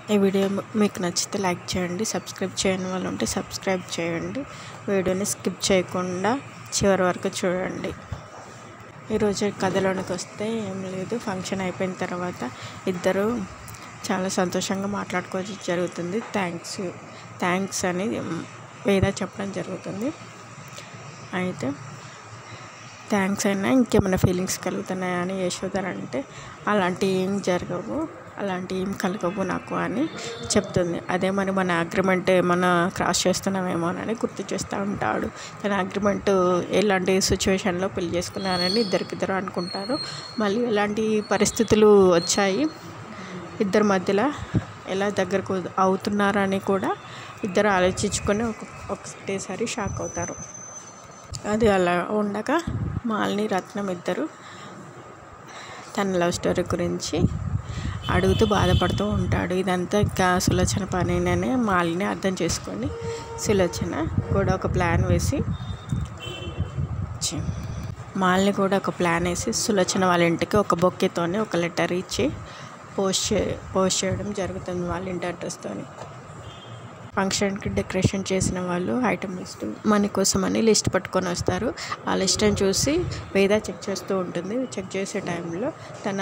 ఈ వీడియో మీకు నచ్చితే లైక్ చేయండి సబ్స్క్రైబ్ చేయని వాళ్ళు ఉంటే సబ్స్క్రైబ్ చేయండి వీడియోని స్కిప్ చేయకుండా చివరి వరకు చూడండి ఈరోజు కథలోనికి వస్తే ఏం లేదు ఫంక్షన్ అయిపోయిన తర్వాత ఇద్దరు చాలా సంతోషంగా మాట్లాడుకోవచ్చు జరుగుతుంది థ్యాంక్స్ థ్యాంక్స్ అని వేద చెప్పడం జరుగుతుంది అయితే థ్యాంక్స్ అయినా ఇంకేమైనా ఫీలింగ్స్ కలుగుతున్నాయా అని యశోధర్ అంటే అలాంటి ఏం జరగవు అలాంటి ఏం కలగవు నాకు అని చెప్తుంది అదే మరి మన అగ్రిమెంట్ ఏమైనా క్రాస్ చేస్తున్నామేమోనని గుర్తు చేస్తూ ఉంటాడు తన అగ్రిమెంట్ ఎలాంటి సిచ్యువేషన్లో పెళ్లి చేసుకున్నారని ఇద్దరికిద్దరు అనుకుంటారు మళ్ళీ ఎలాంటి పరిస్థితులు వచ్చాయి ఇద్దరి మధ్యలో ఎలా దగ్గరకు అవుతున్నారని కూడా ఇద్దరు ఆలోచించుకొని ఒక ఒకటేసారి షాక్ అవుతారు అది అలా ఉండగా మాలిని రత్నం ఇద్దరు తన లవ్ స్టోరీ గురించి అడుగుతూ బాధపడుతూ ఉంటాడు ఇదంతా ఇంకా సులోచన పనేనని మాలిని అర్థం చేసుకొని సులోచన కూడా ఒక ప్లాన్ వేసి చి- మాలిని కూడా ఒక ప్లాన్ వేసి సులోచన వాళ్ళ ఇంటికి ఒక బొక్కేతోని ఒక లెటర్ ఇచ్చి పోస్ట్ చే పోస్ట్ చేయడం జరుగుతుంది వాళ్ళ ఇంటి అడ్రస్తోని ఫంక్షన్కి డెకరేషన్ చేసిన వాళ్ళు ఐటమ్ లిస్ట్ మనీ కోసం అని లిస్ట్ పట్టుకొని వస్తారు ఆ లిస్ట్ని చూసి వేద చెక్ చేస్తూ ఉంటుంది చెక్ చేసే టైంలో తన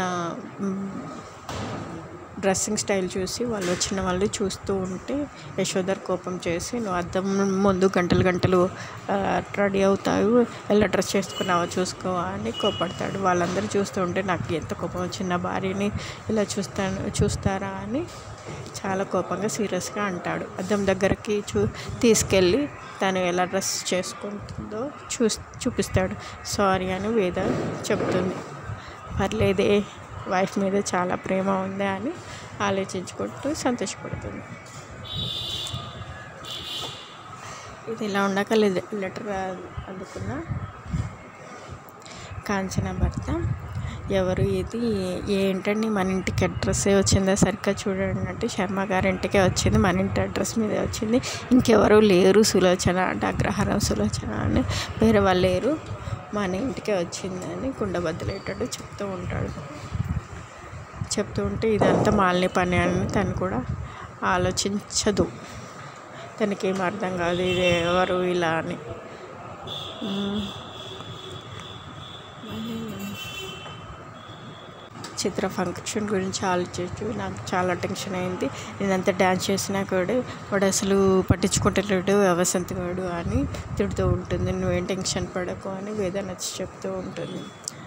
డ్రెస్సింగ్ స్టైల్ చూసి వాళ్ళు వచ్చిన వాళ్ళు చూస్తూ ఉంటే యశోధర్ కోపం చేసి నువ్వు అద్దం ముందు గంటలు గంటలు రెడీ అవుతావు ఎలా డ్రెస్ చేసుకున్నావో చూసుకో అని కోపడతాడు వాళ్ళందరూ చూస్తూ ఉంటే నాకు ఎంత కోపం వచ్చిన భార్యని ఇలా చూస్తాను చూస్తారా అని చాలా కోపంగా సీరియస్గా అంటాడు అద్దం దగ్గరికి చూ తీసుకెళ్ళి తను ఎలా డ్రెస్ చేసుకుంటుందో చూ చూపిస్తాడు సారీ అని వేద చెప్తుంది పర్లేదే వైఫ్ మీద చాలా ప్రేమ ఉంది అని ఆలోచించుకుంటూ సంతోషపడుతుంది ఇది ఇలా ఉండక లెటర్ అందుకున్న కాంచన భర్త ఎవరు ఇది ఏంటండి మన ఇంటికి అడ్రస్ వచ్చిందా సరిగ్గా చూడండి అంటే శర్మ గారి ఇంటికే వచ్చింది మన ఇంటి అడ్రస్ మీద వచ్చింది ఇంకెవరు లేరు సులోచన అంటే అగ్రహారం సులోచన అని వేరే వాళ్ళు లేరు మన ఇంటికే వచ్చిందని కుండబద్దలేటట్టు చెప్తూ ఉంటాడు చెప్తూ ఉంటే ఇదంతా మాలిని పని అని తను కూడా ఆలోచించదు తనకేం అర్థం కాదు ఇది ఎవరు ఇలా అని మ్మ్. చిత్ర ఫంక్షన్ గురించి ఆలోచించు నాకు చాలా టెన్షన్ అయింది నేనంత డ్యాన్స్ చేసినా కూడా వాడు అసలు పట్టించుకుంటలేడు వసంత్ గాడు అని తిడుతూ ఉంటుంది నువ్వేం టెన్షన్ పడకు అని వేద నచ్చి చెప్తూ ఉంటుంది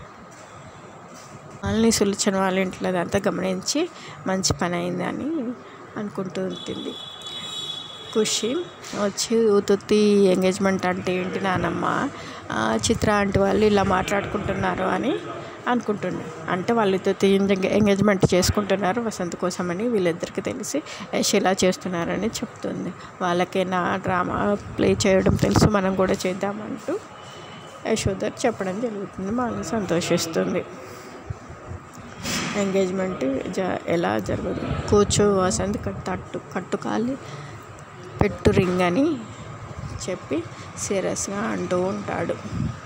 వాళ్ళని సులుచన వాళ్ళ ఇంట్లో అదంతా గమనించి మంచి పని అయిందని అనుకుంటూ ఉంటుంది ఖుషి వచ్చి ఉతుత్తి ఎంగేజ్మెంట్ అంటే ఏంటి నానమ్మ ఆ, చిత్ర అంటే వాళ్ళు ఇలా మాట్లాడుకుంటున్నారు అని అనుకుంటున్నారు అంటే వాళ్ళతో ఎంగేజ్మెంట్ చేసుకుంటున్నారు వసంత్ కోసమని వీళ్ళిద్దరికి తెలిసి యశ్ ఇలా చేస్తున్నారని చెప్తుంది వాళ్ళకైనా డ్రామా ప్లే చేయడం తెలుసు మనం కూడా చేద్దామంటూ యశోధర్ చెప్పడం జరుగుతుంది వాళ్ళని సంతోషిస్తుంది ఎంగేజ్మెంట్ జ ఎలా జరుగుతుంది కూర్చో వసంత్ కట్టు కట్టుకాలి పెట్టు రింగ్ అని చెప్పి సీరియస్గా అంటూ ఉంటాడు